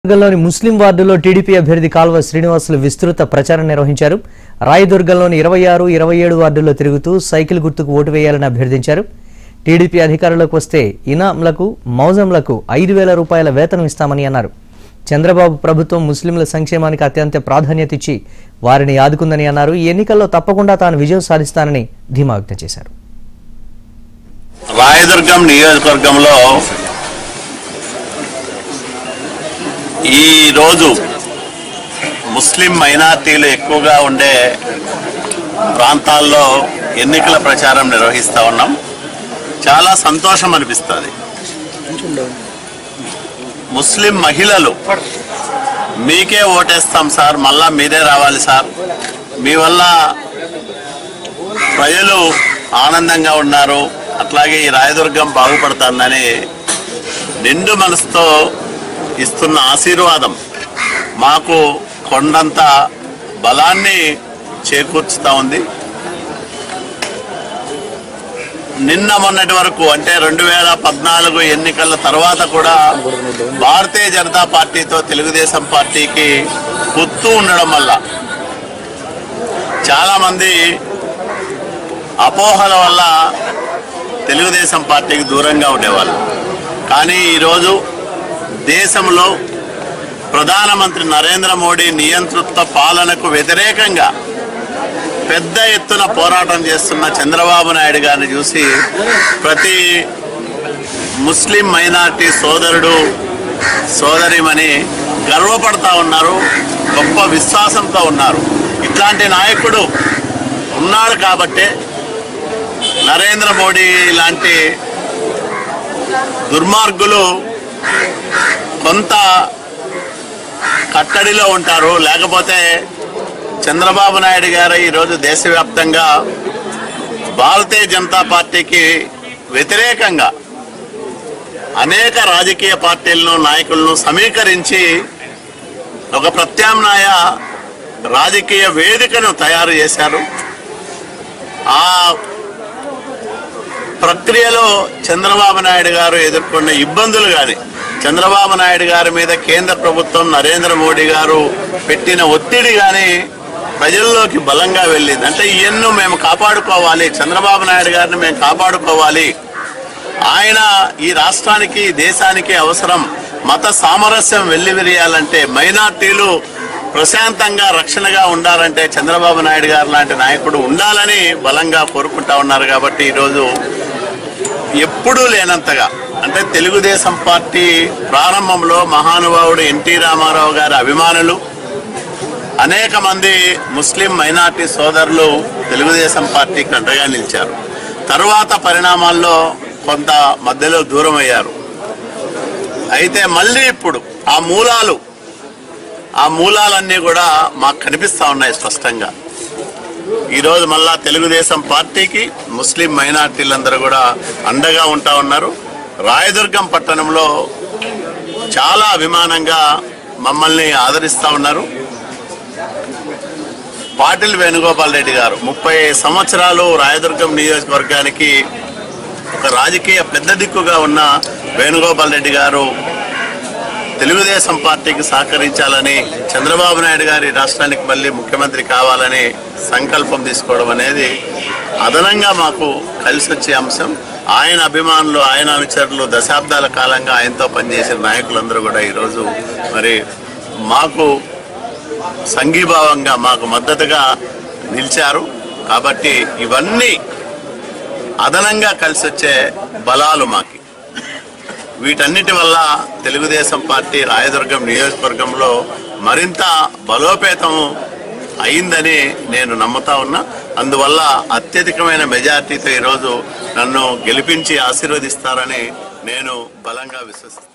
రాయదుర్గంలోని ముస్లిం వార్డులో టీడీపీ అభ్యర్థి కాల్వ శ్రీనివాసులు విస్తృత ప్రచారం నిర్వహించారు రాయదుర్గంలోని ఇరవై ఆరు ఇరవై ఏడు వార్డుల్లో తిరుగుతూ సైకిల్ గుర్తుకు ఓటు వేయాలని అభ్యర్థించారు టీడీపీ అధికారంలోకి వస్తే ఇనాంలకు మౌజంలకు ఐదు వేల రూపాయల వేతనం ఇస్తామని అన్నారు చంద్రబాబు ప్రభుత్వం ముస్లింల సంక్షేమానికి అత్యంత ప్రాధాన్యత ఇచ్చి వారిని ఆదుకుందని అన్నారు ఈ ఎన్నికల్లో తప్పకుండా తాను విజయం సాధిస్తానని ధీమా వ్యక్తం చేశారు రాయదుర్గం నియోజకవర్గంలో ఈ రోజు ముస్లిం మైనార్టీలు ఎక్కువగా ఉండే ప్రాంతాల్లో ఎన్నికల ప్రచారం నిర్వహిస్తూ ఉన్నాం చాలా సంతోషం అనిపిస్తుంది ముస్లిం మహిళలు మీకే ఓటేస్తాం సార్ మళ్ళా మీరే రావాలి సార్ మీ వల్ల ప్రజలు ఆనందంగా ఉన్నారు అట్లాగే ఈ రాయదుర్గం బాగుపడుతుందని నిండు మనసుతో ఇస్తున్న ఆశీర్వాదం మాకు కొండంత బలాన్ని చేకూర్చుతా ఉంది నిన్న మొన్నటి వరకు అంటే రెండు వేల పద్నాలుగు ఎన్నికల తర్వాత కూడా భారతీయ జనతా పార్టీతో తెలుగుదేశం పార్టీకి పొత్తు ఉండడం వల్ల చాలామంది అపోహల వల్ల తెలుగుదేశం పార్టీకి దూరంగా ఉండేవాళ్ళు కానీ ఈరోజు దేశంలో ప్రధానమంత్రి నరేంద్ర మోడీ నియంతృత్వ పాలనకు వ్యతిరేకంగా పెద్ద ఎత్తున పోరాటం చేస్తున్న చంద్రబాబు నాయుడు గారిని చూసి ప్రతి ముస్లిం మైనార్టీ సోదరుడు సోదరిమని గర్వపడతా ఉన్నారు గొప్ప విశ్వాసంతో ఉన్నారు ఇట్లాంటి నాయకుడు ఉన్నాడు కాబట్టే నరేంద్ర మోడీ లాంటి దుర్మార్గులు కొంత కట్టడిలో ఉంటారు లేకపోతే చంద్రబాబు నాయుడు గారు ఈరోజు దేశవ్యాప్తంగా భారతీయ జనతా పార్టీకి వ్యతిరేకంగా అనేక రాజకీయ పార్టీలను నాయకులను సమీకరించి ఒక ప్రత్యామ్నాయ రాజకీయ వేదికను తయారు చేశారు ఆ ప్రక్రియలో చంద్రబాబు నాయుడు గారు ఎదుర్కొన్న ఇబ్బందులు కానీ చంద్రబాబు నాయుడు గారి మీద కేంద్ర ప్రభుత్వం నరేంద్ర మోడీ గారు పెట్టిన ఒత్తిడి కానీ ప్రజల్లోకి బలంగా వెళ్ళింది అంటే ఇవన్నీ మేము కాపాడుకోవాలి చంద్రబాబు నాయుడు గారిని మేము కాపాడుకోవాలి ఆయన ఈ రాష్ట్రానికి దేశానికి అవసరం మత సామరస్యం వెల్లివిరియాలంటే మైనార్టీలు ప్రశాంతంగా రక్షణగా ఉండాలంటే చంద్రబాబు నాయుడు గారు లాంటి నాయకుడు ఉండాలని బలంగా కోరుకుంటా ఉన్నారు కాబట్టి ఈరోజు ఎప్పుడూ లేనంతగా అంటే తెలుగుదేశం పార్టీ ప్రారంభంలో మహానుభావుడు ఎన్టీ రామారావు గారి అభిమానులు అనేక మంది ముస్లిం మైనార్టీ సోదరులు తెలుగుదేశం పార్టీకి అండగా నిలిచారు తరువాత పరిణామాల్లో కొంత మధ్యలో దూరం అయ్యారు అయితే మళ్ళీ ఇప్పుడు ఆ మూలాలు ఆ మూలాలన్నీ కూడా మాకు కనిపిస్తా ఉన్నాయి స్పష్టంగా ఈరోజు మళ్ళా తెలుగుదేశం పార్టీకి ముస్లిం మైనార్టీలందరూ కూడా అండగా ఉంటా ఉన్నారు రాయదుర్గం పట్టణంలో చాలా అభిమానంగా మమ్మల్ని ఆదరిస్తూ ఉన్నారు పాటిల్ వేణుగోపాల్ రెడ్డి గారు ముప్పై సంవత్సరాలు రాయదుర్గం నియోజకవర్గానికి ఒక రాజకీయ పెద్ద దిక్కుగా ఉన్న వేణుగోపాల్ రెడ్డి గారు తెలుగుదేశం పార్టీకి సహకరించాలని చంద్రబాబు నాయుడు గారి రాష్ట్రానికి మళ్ళీ ముఖ్యమంత్రి కావాలని సంకల్పం తీసుకోవడం అనేది అదనంగా మాకు కలిసి వచ్చే అంశం ఆయన అభిమానులు ఆయన అనుచరులు దశాబ్దాల కాలంగా ఆయనతో పనిచేసిన నాయకులందరూ కూడా ఈరోజు మరి మాకు సంఘీభావంగా మాకు మద్దతుగా నిలిచారు కాబట్టి ఇవన్నీ అదనంగా కలిసి వచ్చే బలాలు మాకి వీటన్నిటి వల్ల తెలుగుదేశం పార్టీ రాయదుర్గం నియోజకవర్గంలో మరింత బలోపేతం అయిందని నేను నమ్ముతా ఉన్నా అందువల్ల అత్యధికమైన మెజార్టీతో ఈరోజు నన్ను గెలిపించి ఆశీర్వదిస్తారని నేను బలంగా విశ్వసిస్తాను